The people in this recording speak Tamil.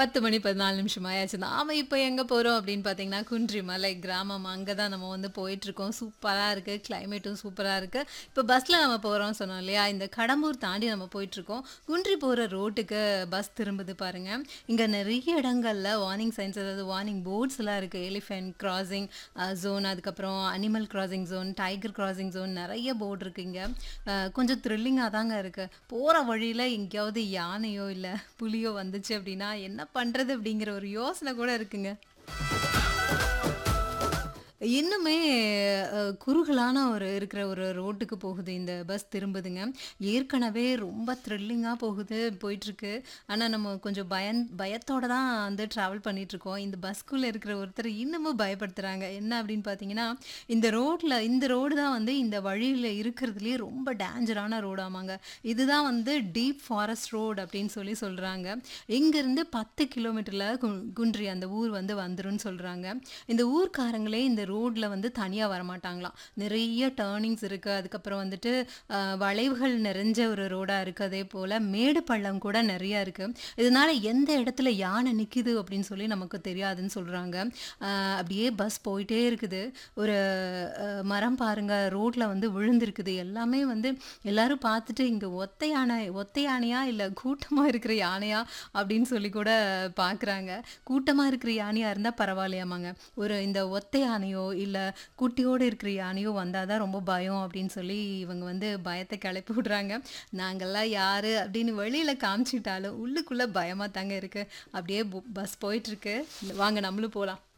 10 மணி 14 நிமிஷம் ஆயாச்சு. நாம இப்ப எங்க போறோம் அப்படின்னு பார்த்தீங்கன்னா, குன்றிமலை கிராமம். அங்க தான் நம்ம வந்து போயிட்டுருக்கோம். சூப்பரா இருக்கு. கிளைமேட்டும் சூப்பரா இருக்கு. இப்ப பஸ்ல நம்ம போறோம்னு சொன்னோம் இல்லையா? இந்த கடம்பூர் தாண்டி நம்ம போயிட்டுருக்கோம். குன்றி போற ரோட்டுக்கு பஸ் திரும்புது பாருங்க. இங்க நெறைய இடங்கள்ல வார்னிங் சைன்ஸ் அதாவது வார்னிங் போர்ட்ஸ்லாம் இருக்கு. எலிஃபென்ட் கிராசிங் அ ஜோன் அதுக்கப்புறம் animal crossing zone, tiger crossing zone நெறைய போர்டு இருக்கு இங்க. அ கொஞ்சம் த்ரில்லிங்கா தாங்க இருக்கு. போற வழியில எங்கேயாவது யானையோ, இல்ல புலியோ வந்துச்சு அப்படின்னா, என்ன பண்றது அப்படிங்கிற ஒரு யோசனை கூட இருக்குங்க. இன்னுமே அ குறுகலான ஒரு இருக்கிற ஒரு ரோட்டுக்கு போகுது இந்த பஸ் திரும்புதுங்க. ஏற்கனவே ரொம்ப த்ரில்லிங்கா போகுது போயிட்டுருக்கு. ஆனா நம்ம கொஞ்சம் பயந் பயத்தோட தான் வந்து ட்ராவல் பண்ணிட்டுருக்கோம். இந்த பஸ்க்குள்ள இருக்கிற ஒருத்தர் இன்னமும் பயப்படுத்துறாங்க. என்ன அப்படின்னு பார்த்தீங்கன்னா, இந்த ரோட்ல இந்த ரோடு தான் வந்து இந்த வழியில இருக்கிறதுலயே ரொம்ப டேஞ்சரான ரோடாமாங்க. இதுதான் வந்து டீப் ஃபாரஸ்ட் ரோடு அப்படின்னு சொல்லி சொல்றாங்க. இங்கேருந்து 10 கிலோமீட்டர்ல கு குன்றி அந்த ஊர் வந்து வந்துரும்னு சொல்றாங்க. இந்த ஊர்க்காரங்களே இந்த ரோட்ல வந்து தனியா வரமாட்டாங்களாம். நிறைய டர்னிங்ஸ் இருக்கு. அதுக்கப்புறம் வந்துட்டு அ வளைவுகள் நிறைஞ்ச ஒரு ரோடா இருக்கு. அதேபோல மேடு பள்ளம் கூட நெறைய இருக்கு. இதனால எந்த இடத்துல யானை நிக்குது அப்படின்னு சொல்லி நமக்கு தெரியாதுன்னு சொல்றாங்க. அ அப்படியே பஸ் போயிட்டே இருக்குது. ஒரு அ மரம் பாருங்க ரோட்ல வந்து விழுந்திருக்குது. எல்லாமே வந்து எல்லாரும் பார்த்துட்டு இங்க ஒத்தை யானை ஒத்தை யானையா இல்ல கூட்டமா இருக்கிற யானையா அப்படின்னு சொல்லி கூட பார்க்குறாங்க. கூட்டமா இருக்கிற யானையா இருந்தா பரவாயில்லையாமாங்க. ஒரு இந்த ஒத்தை யானையோ, இல்ல குட்டியோட இருக்கிற யானையோ வந்தா தான் ரொம்ப பயம் அப்படின்னு சொல்லி இவங்க வந்து பயத்த கிளப்பி விடுறாங்க. நாங்கலாம் யாரு அப்படின்னு வெளியில காமிச்சுட்டாலும், உள்ளுக்குள்ள பயமா தாங்க இருக்கு. அப்படியே பு பஸ் போயிட்டுருக்கு. வாங்க நம்மளும் போலாம்.